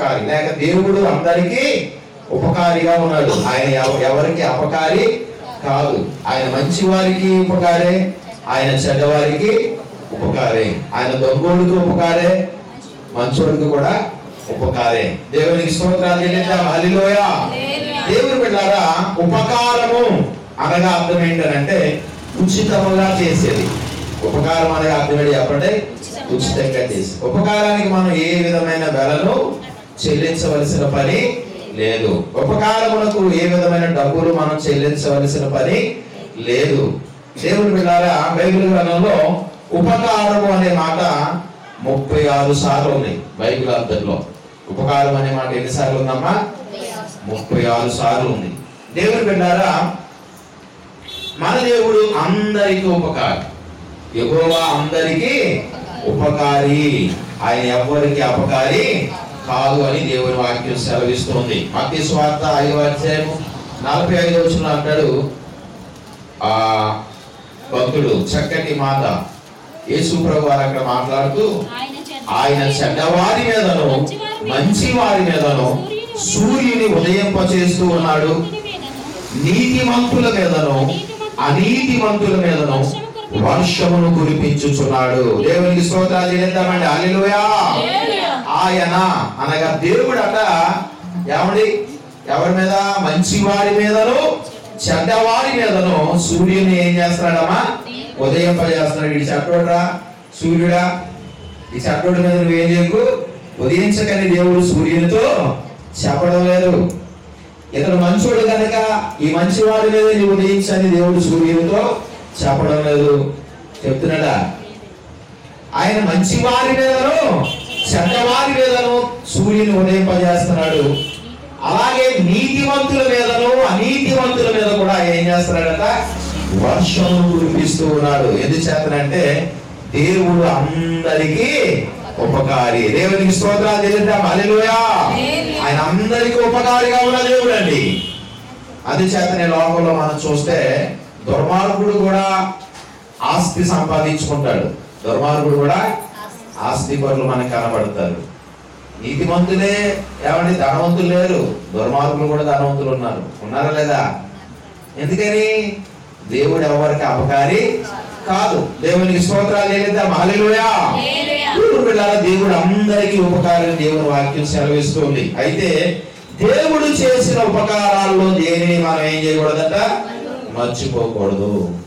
ఉపకారి లేక దేవుడు అందరికీ ఉపకారిగా ఉన్నాడు ఆయన ఎవ- ఎవరికి అపకారి కాదు ఆయన మంచి వారికి ఉపకారే ఆయన చెడ్డవారికి ఉపకారే ఆయన దొంగోడికి ఉపకారే మంచోడికి కూడా ఉపకారే దేవునికి స్తోత్రాలు చెల్లిద్దాం హల్లెలూయ దేవుని బిడ్డారా ఉపకారము అనగా అర్థం ఏంటంటే ఉచితముగా చేసేది ఉపకారం అనగా అర్థం ఏంటి చెప్పండి ఉచితంగా చేసి ఉపకారానికి మనం ఏ విధమైన వెలను చెల్లించవలసిన పని లేదు ఉపకారములకు ఏ విధమైన డబ్బులు మనం చెల్లించవలసిన పని లేదు దేవుని బిడ్డారా బైబిల్ గ్రంథంలో ఉపకారము అనే మాట ముప్పై ఆరు సార్లు ఉన్నాయి బైబిల్ అర్థంలో ఉపకారం అనే మాట ఎన్నిసార్లు ఉందమ్మా ముప్పై ఆరు సార్లు ఉంది దేవుని బిడ్డారా మన దేవుడు అందరికీ ఉపకారి యెహోవా అందరికీ ఉపకారి ఆయన ఎవరికి అపకారి కాదు అని దేవుని వాక్యం సెలవిస్తుంది మత్తి స్వార్థ ఐదు అధ్యాయం నలభై ఐదు వచ్చిన అంటాడు ఆ భక్తుడు చక్కటి మాట యేసు ప్రభు వారు అక్కడ మాట్లాడుతూ ఆయన చెడ్డ ఆయన చెడ్డవారి మీదను మంచి వారి మీదను సూర్యుని ఉదయింపచేస్తూ ఉన్నాడు నీతిమంతుల మీదను అనీతిమంతుల మీదను వర్షమును కురిపించుచున్నాడు దేవునికి స్తోత్రాలు చేద్దామండి హల్లెలూయా ఆయన అనగా దేవుడు అట ఏమండి ఎవరి మీద మంచి వారి మీదను చెడ్డవారి మీదను సూర్యుని ఏం చేస్తున్నాడమ్మా ఉదయింపజేస్తున్నాడు ఈ చెడ్డోడ్రా సూర్యుడా ఈ చెడ్డోడి మీద నువ్వేం చేయకు ఉదయించకని దేవుడు సూర్యునితో చెప్పడం లేదు ఇతను మంచోడు కనుక ఈ మంచివాడి మీద నీవు ఉదయించని దేవుడు సూర్యునితో చెప్పడం లేదు చెప్తున్నాడా ఆయన మంచివారి మీదను చెడ్డవారి మీదను సూర్యుని ఉదయింపజేస్తున్నాడు అలాగే నీతివంతుల మీదను అనీతివంతుల మీద కూడా ఆయన ఏం చేస్తున్నాడట వర్షం కురిపిస్తూ ఉన్నాడు ఎందుచేతనంటే దేవుడు అందరికీ ఉపకారి దేవునికి స్తోత్రాలు చెల్లిద్దాం హల్లెలూయా ఆయన అందరికీ ఉపకారిగా ఉన్న దేవుడు అండి అందుచేతనే లోకంలో మనం చూస్తే దుర్మార్గుడు కూడా ఆస్తి సంపాదించుకుంటాడు దుర్మార్గుడు కూడా ఆస్తి పనులు మనకు కనబడతారు నీతిమంతులే ఏమండి ధనవంతులు లేరు దుర్మార్గులు కూడా ధనవంతులు ఉన్నారు ఉన్నారా లేదా ఎందుకని దేవుడు ఎవరికి అపకారి కాదు దేవునికి స్తోత్రాలు చేద్దాం హల్లెలూయా దేవుడు బిడ్డలారా, దేవుడు అందరికీ ఉపకారం దేవుని వాక్యం సెలవిస్తుంది అయితే దేవుడు చేసిన ఉపకారాల్లో దేనిని మనం ఏం చేయకూడదట మర్చిపోకూడదు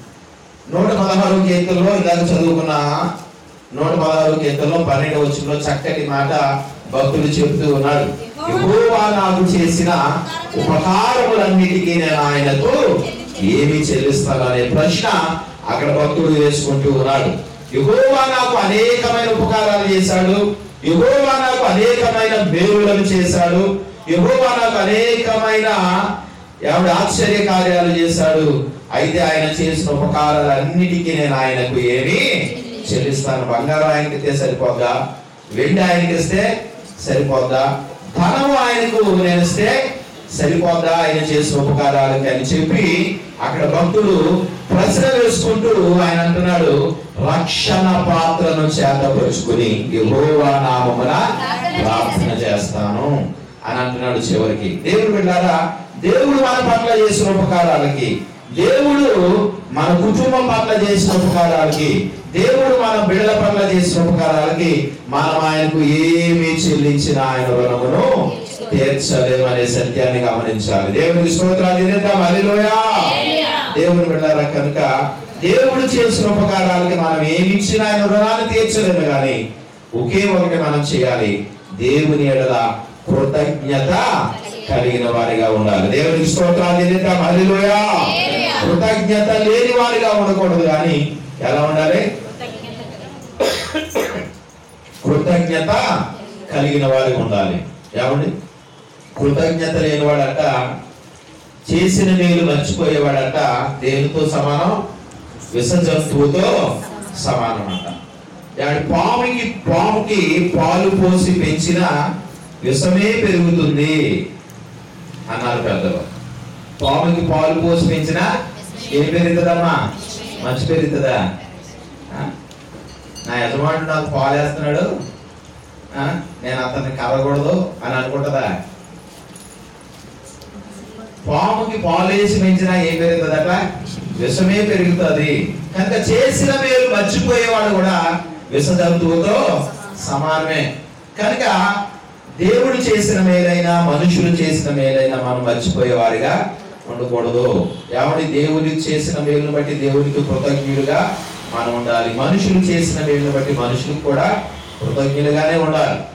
నూట పదహారు కీర్తనలో ఇలాగ చదువుకున్న నూట పదహారు కీర్తనలో పన్నెండు వచ్చిన చక్కటి మాట భక్తులు చెబుతూ ఉన్నాడు యెహోవా నాకు చేసిన ఉపకారములన్నిటికీ నేను ఆయనకు ఏమి చెల్లిస్తాను అనే ప్రశ్న అక్కడ భక్తుడు వేసుకుంటూ ఉన్నాడు యెహోవా నాకు అనేకమైన ఉపకారాలు చేశాడు యెహోవా నాకు అనేకమైన మేలులను చేశాడు యెహోవా నాకు అనేకమైన ఎవడు ఆశ్చర్య కార్యాలు చేశాడు అయితే ఆయన చేసిన ఉపకారాలన్నిటికీ నేను ఆయనకు ఏమి చెల్లిస్తాను బంగారం ఆయనకి ఇస్తే సరిపోద్దా వెండి ఆయనకి ఇస్తే సరిపోద్దా ధనము ఆయనకు నేను ఇస్తే సరిపోద్దా ఆయన చేసిన ఉపకారాలకి అని చెప్పి అక్కడ భక్తుడు ప్రశ్న వేసుకుంటూ ఆయన అంటున్నాడు రక్షణ పాత్రను చేతపరుచుకుని యెహోవా నామమున ప్రార్థన చేస్తాను అని అంటున్నాడు చివరికి దేవుడు బిడ్డారా దేవుడు మన పట్ల చేసిన ఉపకారాలకి దేవుడు మన కుటుంబం పట్ల చేసిన ఉపకారాలకి దేవుడు మన బిడ్డల పట్ల చేసిన ఉపకారాలకి మనం ఆయనకు ఏమి చెల్లించిన ఆయన రుణమును తీర్చలేమనే సత్యాన్ని గమనించాలి దేవునికి స్తోత్రాలు చెల్లిద్దాం హల్లెలూయా దేవుని బిడ్డారా కనుక దేవుడు చేసిన ఉపకారాలకి మనం ఏమి ఇచ్చినా ఆయన రుణాన్ని తీర్చలేము కానీ ఒకే ఒకటి మనం చేయాలి దేవుని ఎడల కృతజ్ఞత కలిగిన వారిగా ఉండాలి దేవునికి స్తోత్రాలు చెల్లిద్దాం హల్లెలూయా కృతజ్ఞత లేని వారిగా ఉండకూడదు కానీ ఎలా ఉండాలి కృతజ్ఞత కలిగిన వారిగా ఉండాలి ఏమండి కృతజ్ఞత లేనివాడట చేసిన మేలు మర్చిపోయేవాడట దేనితో సమానం విష జంతువుతో సమానం అంట ఏమంటే పాముకి పాముకి పాలు పోసి పెంచిన విషమే పెరుగుతుంది అన్నారు పెద్దలు పాముకి పాలు పోసి పెంచిన ఏం పెరుగుతుందమ్మా మంచి పెరుగుతుందా ఆ? నా యజమానుడు నాకు పాలు వేస్తున్నాడు ఆ, నేను అతన్ని కలగకూడదు అని అనుకుంటుందా పాముకి పాలేసి పెంచినా ఏం పెరుగుతుందట విషమే పెరుగుతుంది కనుక చేసిన మేలు మర్చిపోయేవాడు కూడా విష జంతువుతో సమానమే కనుక దేవుడు చేసిన మేలైనా మనుషులు చేసిన మేలైనా మనం మర్చిపోయేవారిగా ఉండకూడదు ఎవడి దేవుడి చేసిన మేలును బట్టి దేవునికి కృతజ్ఞులుగా మనం ఉండాలి మనుషులు చేసిన మేలును బట్టి మనుషులకు కూడా కృతజ్ఞులుగానే ఉండాలి